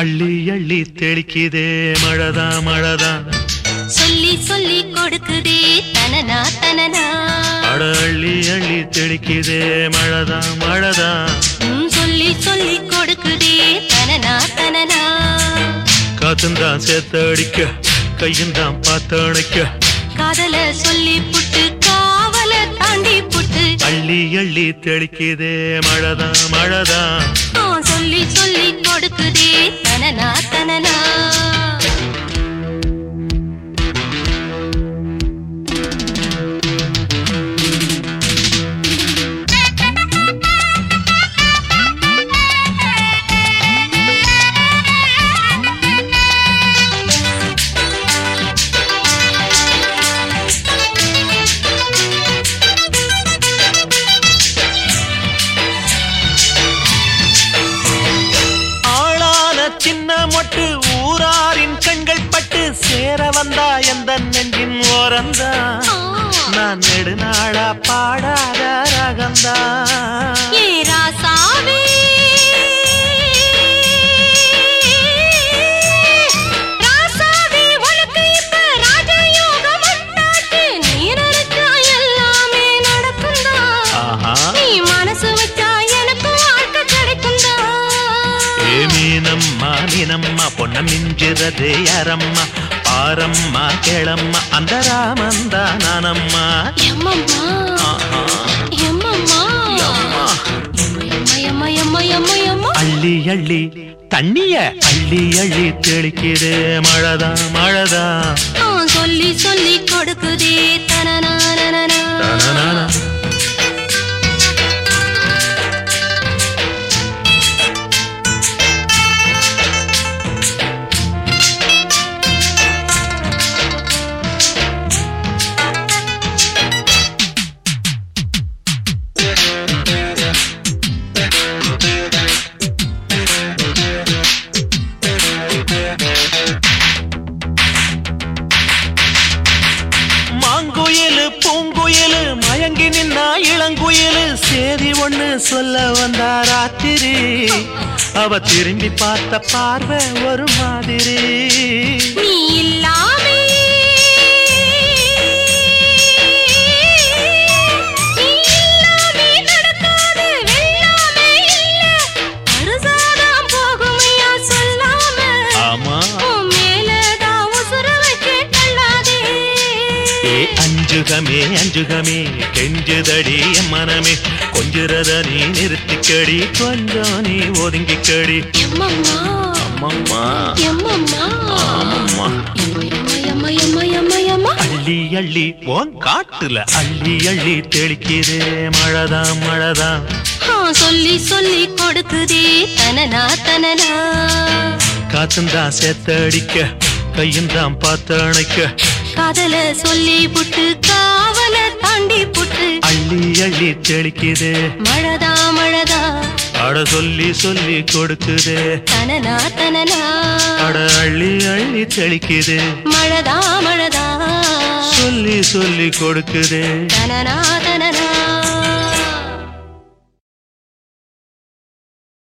அள்ளி அள்ளி தெளிக்குதே மழதா மழதா சொல்லி சொல்லி கொடுக்குதே தனனா தனனா அட அள்ளி அள்ளி தெளிக்குதே மழதா மழதா ம், சொல்லி சொல்லி கொடுக்குதே தனனா தனனா காத்துந்தான் சேர்த்து அடிக்க கையுந்தான் பார்த்து அணைக்க காதல சொல்லி புட்டு காவல தாண்டி புட்டு அள்ளி அள்ளி தெளிக்குதே மழதா மழதா ஆ, சொல்லி சொல்லி கொடுக்குதே தனனா தனனா ஆளான சின்ன மொட்டு ஊராரின் கண்கள் பட்டு சேர வந்தா எந்த நெஞ்சின் ஓரந்தா ஆ, நான் நெடுநாளா பாடாத ரகந்தா ஏ ராசாவே ராசாவே உனக்கு இப்ப ராஜயோகம் உண்டாச்சு நீ நினைச்சா எல்லாமே நடக்கும்தா ஆஹா நீ மனசு வச்சா எனக்கு வாழ்க்கை கிடைக்கும்தா ஏ மீனம்மா மீனம்மா பொன்ன மிஞ்சுறது யாரம்மா பாரம்மா கேளம்மா அந்த ராமந்தா நானம்மா எம்மம்மா ஆஹா எம்மம்மா அம்மா எம்மா எம்மா எம்மா எம்மா எம்மா அள்ளி அள்ளி தண்ணிய அள்ளி அள்ளி தெளிக்குது மழதா மழதா ஆ, சொல்லி சொல்லி கொடுக்குதே தனனா தனனன. மாங்குயிலு பூங்குயிலு மயங்கி நின்னா இளங்குயிலு சேதி ஒண்ணு சொல்ல வந்தா ராத்திரி அவ திரும்பி பார்த்த பார்வை ஒரு மாதிரி நீ இல்லாமே நீ இல்லாமே நடக்காது வெல்லாமே இல்ல அறுசாதான் போகுமையா சொல்லாம ஆமா உன் மேலதான் உசுர வைக்க தள்ளாதே ஏ அஞ்சுகமே அஞ்சுகமே கெஞ்சுதடி என் மனமே கொஞ்சுறத நீ நிறுத்திக்கடி கொஞ்சம் நீ ஒதுங்கிக்கடி எம்மம்மா அம்மம்மா எம்மம்மா ஆமம்மா எம்மா எம்மா எம்மா எம்மா எம்மா அள்ளி அள்ளி உன் காட்டுல அள்ளி அள்ளி தெளிக்குது மழதா மழதா ஆ, சொல்லி சொல்லி கொடுக்குதே தனனா தனனா காத்துந்தா சேத்தடிக்க கையுந்தான் பார்த்து அணைக்க காதல சொல்லி புட்டு காவல தாண்டி புட்டு அள்ளி அள்ளி தெளிக்குது மழதா மழதா அட சொல்லி சொல்லி கொடுக்குது தனனா தனனா அட அள்ளி அள்ளி தெளிக்குது மழதா மழதா சொல்லி சொல்லி கொடுக்குது தனனா தனனா